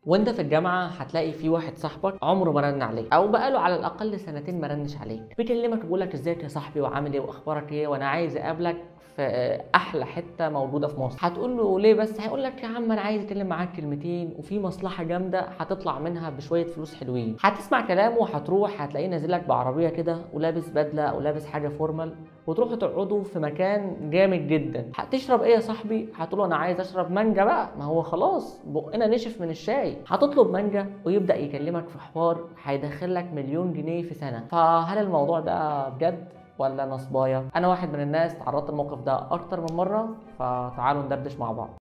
وانت في الجامعه هتلاقي في واحد صاحبك عمره ما رن عليك او بقاله على الاقل سنتين ما رنش عليك بيكلمك بيقول لك ازيك يا صاحبي وعامل ايه واخبارك ايه وانا عايز اقابلك في احلى حته موجوده في مصر هتقول له ليه بس هيقول لك يا عم انا عايز اتكلم معاك كلمتين وفي مصلحه جامده هتطلع منها بشويه فلوس حلوين هتسمع كلامه وهتروح هتلاقيه نازل لك بعربيه كده ولابس بدله او لابس حاجه فورمال وتروحوا تقعدوا في مكان جامد جدا هتشرب ايه يا صاحبي هتقول له انا عايز اشرب مانجا بقى ما هو خلاص بقنا نشف من الشاي هتطلب مانجا ويبدا يكلمك في حوار هيدخلك مليون جنيه في سنه فهل الموضوع ده بجد ولا نصبايا انا واحد من الناس تعرضت الموقف ده اكتر من مره فتعالوا ندردش مع بعض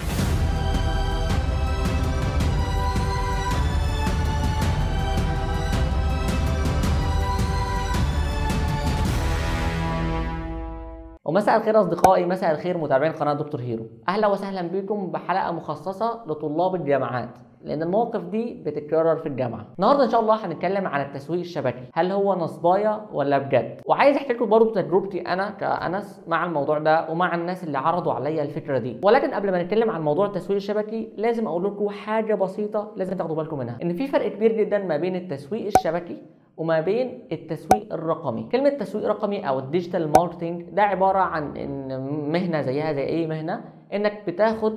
ومساء الخير اصدقائي مساء الخير متابعين قناه دكتور هيرو اهلا وسهلا بكم بحلقه مخصصه لطلاب الجامعات لان المواقف دي بتتكرر في الجامعه النهارده ان شاء الله هنتكلم عن التسويق الشبكي هل هو نصبايا ولا بجد وعايز احكي لكم برضه تجربتي انا كانس مع الموضوع ده ومع الناس اللي عرضوا عليا الفكره دي ولكن قبل ما نتكلم عن موضوع التسويق الشبكي لازم اقول لكم حاجه بسيطه لازم تاخدوا بالكم منها ان في فرق كبير جدا ما بين التسويق الشبكي وما بين التسويق الرقمي كلمة تسويق رقمي أو الديجيتال ماركتينج ده عبارة عن إن مهنة زيها زي أي مهنة إنك بتاخد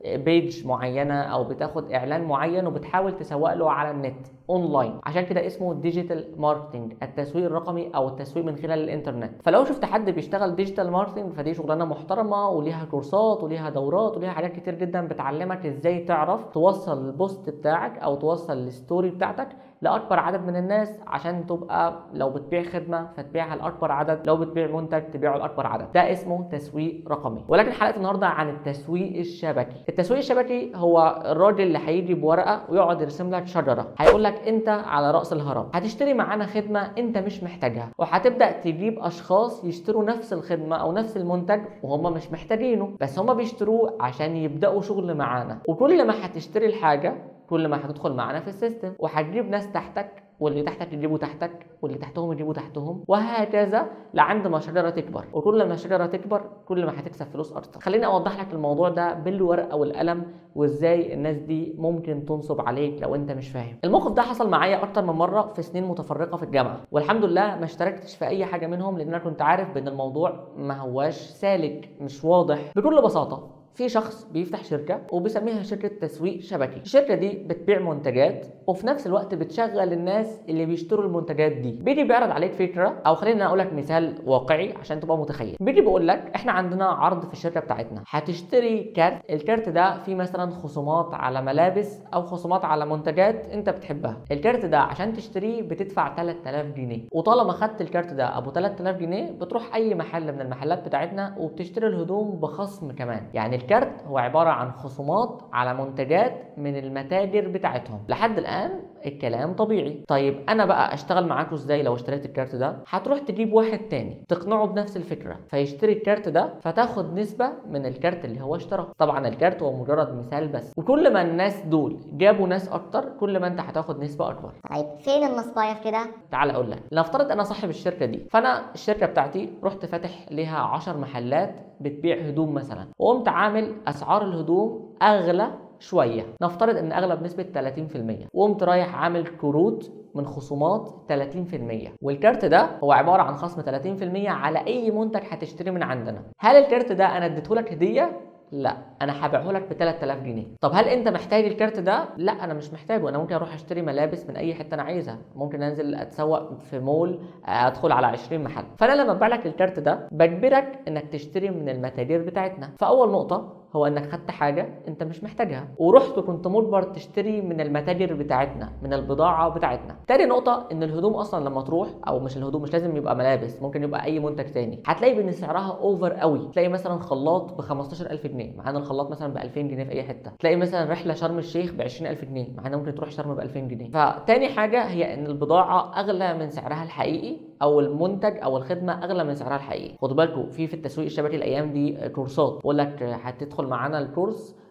بيج معينه او بتاخد اعلان معين وبتحاول تسوق له على النت اونلاين عشان كده اسمه ديجيتال ماركتنج التسويق الرقمي او التسويق من خلال الانترنت فلو شفت حد بيشتغل ديجيتال ماركتنج فدي شغلانه محترمه وليها كورسات وليها دورات وليها حاجات كتير جدا بتعلمك ازاي تعرف توصل البوست بتاعك او توصل الستوري بتاعتك لاكبر عدد من الناس عشان تبقى لو بتبيع خدمه فتبيعها لاكبر عدد لو بتبيع منتج تبيعه لاكبر عدد ده اسمه تسويق رقمي ولكن حلقه النهارده عن التسويق الشبكي التسويق الشبكي هو الراجل اللي هيجي بورقه ويقعد يرسم لك شجره هيقول لك انت على راس الهرم هتشتري معانا خدمه انت مش محتاجها وهتبدا تجيب اشخاص يشتروا نفس الخدمه او نفس المنتج وهم مش محتاجينه بس هم بيشتروه عشان يبداوا شغل معانا وكل ما هتشتري الحاجه كل ما هتدخل معانا في السيستم وهتجيب ناس تحتك واللي تحتك يجيبوا تحتك واللي تحتهم يجيبوا تحتهم وهكذا لعند ما الشجره تكبر وكل ما الشجره تكبر كل ما هتكسب فلوس اكتر خليني اوضح لك الموضوع ده بالورقه والقلم وازاي الناس دي ممكن تنصب عليك لو انت مش فاهم الموقف ده حصل معايا اكتر من مره في سنين متفرقه في الجامعه والحمد لله ما اشتركتش في اي حاجه منهم لان انا كنت عارف بان الموضوع ما هواش سالك مش واضح بكل بساطه في شخص بيفتح شركة وبيسميها شركة تسويق شبكي الشركة دي بتبيع منتجات وفي نفس الوقت بتشغل الناس اللي بيشتروا المنتجات دي بيجي بيعرض عليك فكرة او خلينا اقول لك مثال واقعي عشان تبقى متخيل بيجي بيقول لك احنا عندنا عرض في الشركة بتاعتنا هتشتري كارت الكارت ده فيه مثلا خصومات على ملابس او خصومات على منتجات انت بتحبها الكارت ده عشان تشتريه بتدفع 3000 جنيه وطالما خدت الكارت ده ابو 3000 جنيه بتروح اي محل من المحلات بتاعتنا وبتشتري الهدوم بخصم كمان يعني الكارت هو عبارة عن خصومات على منتجات من المتاجر بتاعتهم لحد الآن الكلام طبيعي طيب أنا بقى أشتغل معاكم إزاي لو اشتريت الكارت ده هتروح تجيب واحد تاني تقنعه بنفس الفكرة فيشتري الكارت ده فتاخد نسبة من الكارت اللي هو اشتراه طبعا الكارت هو مجرد مثال بس وكل ما الناس دول جابوا ناس أكتر كل ما أنت هتاخد نسبة أكبر طيب فين النصبايا في كده؟ تعال اقول لك نفترض انا صاحب الشركه دي فانا الشركه بتاعتي رحت فاتح ليها 10 محلات بتبيع هدوم مثلا وقمت عامل اسعار الهدوم اغلى شويه نفترض ان اغلى بنسبه 30% وقمت رايح عامل كروت من خصومات 30% والكارت ده هو عباره عن خصم 30% على اي منتج هتشتري من عندنا هل الكارت ده انا اديته لك هديه لا انا هبيعه لك ب 3000 جنيه طب هل انت محتاج الكارت ده لا انا مش محتاجه انا ممكن اروح اشتري ملابس من اي حته انا عايزها ممكن انزل اتسوق في مول ادخل على 20 محل فانا لما ابيع لك الكارت ده بجبرك انك تشتري من المتاجر بتاعتنا فاول نقطه هو انك خدت حاجه انت مش محتاجها ورحت كنت مجبر تشتري من المتاجر بتاعتنا من البضاعه بتاعتنا تاني نقطه ان الهدوم اصلا لما تروح او مش الهدوم مش لازم يبقى ملابس ممكن يبقى اي منتج تاني هتلاقي ان سعرها اوفر قوي تلاقي مثلا خلاط ب 15000 جنيه مع ان الخلاط مثلا ب 2000 جنيه في اي حته تلاقي مثلا رحله شرم الشيخ ب 20000 جنيه مع ان ممكن تروح شرم ب 2000 جنيه فتاني حاجه هي ان البضاعه اغلى من سعرها الحقيقي او المنتج او الخدمه اغلى من سعرها الحقيقي خدوا بالكم في في التسويق الشبكي الايام دي كورسات بقول لك هتدخل معانا الكورس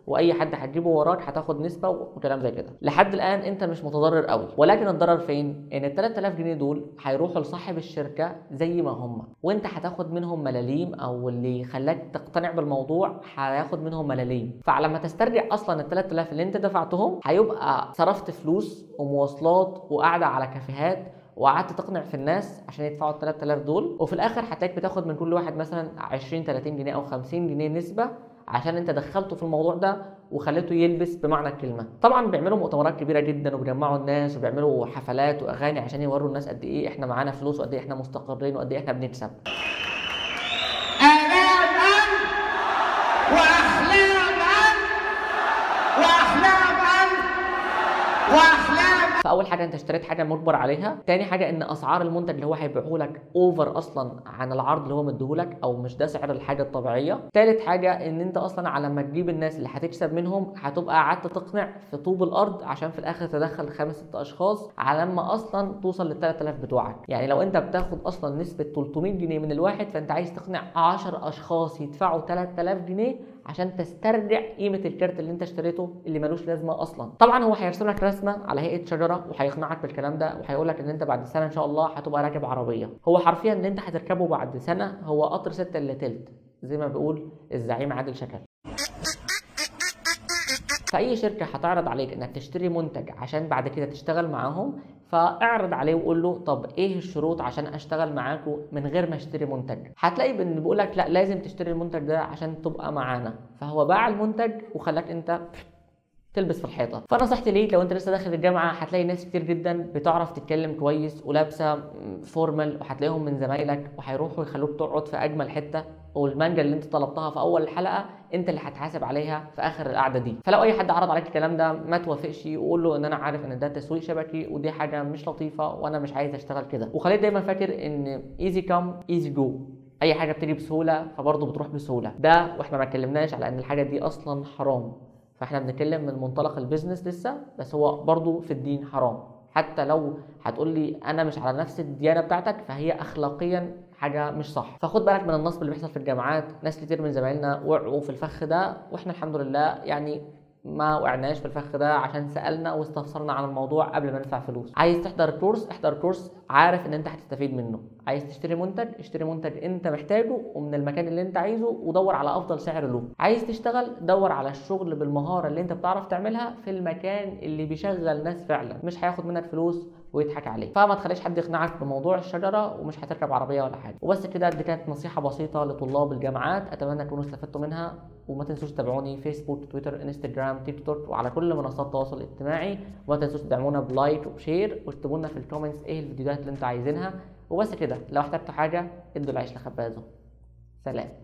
واي حد هتجيبه وراك هتاخد نسبه وكلام زي كده لحد الان انت مش متضرر قوي ولكن الضرر فين ان ال 3000 جنيه دول هيروحوا لصاحب الشركه زي ما هم وانت هتاخد منهم ملاليم او اللي خلاك تقتنع بالموضوع هياخد منهم ملاليم فلما تسترجع اصلا ال 3000 اللي انت دفعتهم هيبقى صرفت فلوس ومواصلات وقعده على كافيهات وقعدت تقنع في الناس عشان يدفعوا ال 3000 دول وفي الاخر هتلاقيك بتاخد من كل واحد مثلا 20 30 جنيه او 50 جنيه نسبه عشان انت دخلته في الموضوع ده وخليته يلبس بمعنى الكلمه طبعا بيعملوا مؤتمرات كبيره جدا وبيجمعوا الناس وبيعملوا حفلات واغاني عشان يوروا الناس قد ايه احنا معانا فلوس وقد ايه احنا مستقرين وقد ايه احنا بنكسب آلاما وأحلاما وأحلاما وأحلاما فاول حاجه انت اشتريت حاجه مجبر عليها تاني حاجه ان اسعار المنتج اللي هو هيبيعه لك اوفر اصلا عن العرض اللي هو مديهولك او مش ده سعر الحاجه الطبيعيه تالت حاجه ان انت اصلا على ما تجيب الناس اللي هتكسب منهم هتبقى قعدت تقنع في طوب الارض عشان في الاخر تدخل خمس ست اشخاص على ما اصلا توصل لل 3000 بتوعك يعني لو انت بتاخد اصلا نسبه 300 جنيه من الواحد فانت عايز تقنع 10 اشخاص يدفعوا 3000 جنيه عشان تسترجع قيمه الكارت اللي انت اشتريته اللي ملوش لازمه اصلا طبعا هو هيرسم لك رسمه على هيئه شجره وهيقنعك بالكلام ده وهيقول لك ان انت بعد سنه ان شاء الله هتبقى راكب عربيه هو حرفيا ان انت هتركبه بعد سنه هو قطر 6 الا تلت زي ما بيقول الزعيم عادل شكل فاي شركه هتعرض عليك انك تشتري منتج عشان بعد كده تشتغل معاهم فاعرض عليه وقول له طب ايه الشروط عشان اشتغل معاكم من غير ما اشتري منتج هتلاقي ان بيقول لك لا لازم تشتري المنتج ده عشان تبقى معانا فهو باع المنتج وخلاك انت تلبس في الحيطه فنصيحتي ليك لو انت لسه داخل الجامعه هتلاقي ناس كتير جدا بتعرف تتكلم كويس ولابسه فورمال وهتلاقيهم من زمايلك وهيروحوا يخلوك تقعد في اجمل حته والمانجا اللي انت طلبتها في اول الحلقه انت اللي هتحاسب عليها في اخر القعده دي فلو اي حد عرض عليك الكلام ده ما توافقش وقول له ان انا عارف ان ده تسويق شبكي ودي حاجه مش لطيفه وانا مش عايز اشتغل كده وخليك دايما فاكر ان ايزي كام ايزي جو اي حاجه بتيجي بسهوله فبرضه بتروح بسهوله ده واحنا ما اتكلمناش على ان الحاجه دي اصلا حرام فاحنا بنتكلم من منطلق البيزنس لسه بس هو برضو في الدين حرام حتى لو هتقول لي انا مش على نفس الديانه بتاعتك فهي اخلاقيا حاجه مش صح فخد بالك من النصب اللي بيحصل في الجامعات ناس كتير من زمايلنا وقعوا في الفخ ده واحنا الحمد لله يعني ما وقعناش في الفخ ده عشان سالنا واستفسرنا عن الموضوع قبل ما ندفع فلوس عايز تحضر كورس احضر كورس عارف ان انت هتستفيد منه عايز تشتري منتج اشتري منتج انت محتاجه ومن المكان اللي انت عايزه ودور على افضل سعر له عايز تشتغل دور على الشغل بالمهاره اللي انت بتعرف تعملها في المكان اللي بيشغل ناس فعلا مش هياخد منك فلوس ويضحك عليك فما تخليش حد يقنعك بموضوع الشجره ومش هتركب عربيه ولا حاجه وبس كده دي كانت نصيحه بسيطه لطلاب الجامعات اتمنى تكونوا استفدتوا منها وما تنسوش تتابعوني فيسبوك تويتر انستجرام تيك توك وعلى كل منصات التواصل الاجتماعي وما تنسوش تدعمونا بلايك وبشير واكتبوا لنا في الكومنتس ايه الفيديوهات اللي انتوا عايزينها وبس كده لو احتجتوا حاجه ادوا العيش لخبازه سلام